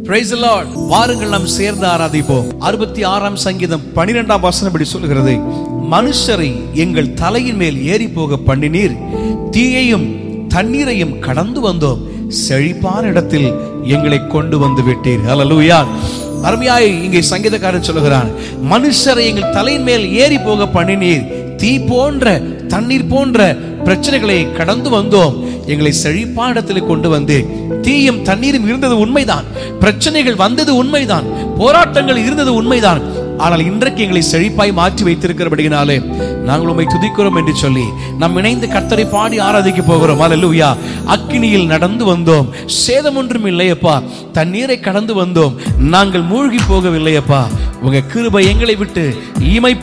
Praise the Lord. வாருங்கள் நாம் சேர்ந்து ஆராதிப்போம் அறுபத்தி ஆறாம் சங்கீதம் பனிரெண்டாம் வசனம் இப்படி சொல்கிறது மனுஷரை எங்கள் தலையின் மேல் ஏறி போக பண்ணினீர் தீயையும் தண்ணீரையும் கடந்து வந்தோம் செழிப்பான இடத்தில் எங்களை கொண்டு வந்து விட்டீர் ஹalleluya அருமையாய் இங்கே சங்கீதக்காரன் சொல்லுகிறான் மனுஷரை எங்கள் தலையின் மேல் ஏறி போக பண்ணினீர் தீ போன்ற தண்ணீர் போன்ற பிரச்சனைகளை கடந்து வந்தோம் எங்களை செழிப்பான இடத்தில் கொண்டு வந்து தீயும் தண்ணீரும் இருந்தது உண்மைதான் பிரச்சனைகள் வந்தது உண்மைதான் போராட்டங்கள் இருந்தது உண்மைதான் ஆனால் இன்றைக்கு எங்களை செழிப்பாய் மாற்றி வைத்திருக்கிறபடியினாலே நாங்கள் உண்மை துதிக்கிறோம் என்று சொல்லி நாம் இணைந்து கர்த்தரை பாடி ஆராதிக்க போகிறோம் அல்லேலூயா அக்கினியில் நடந்து வந்தோம் சேதம் ஒன்றும் இல்லையப்பா தண்ணீரை கடந்து வந்தோம் நாங்கள் மூழ்கி போகவில்லையப்பா உங்க கிருபை எங்களை விட்டு இமை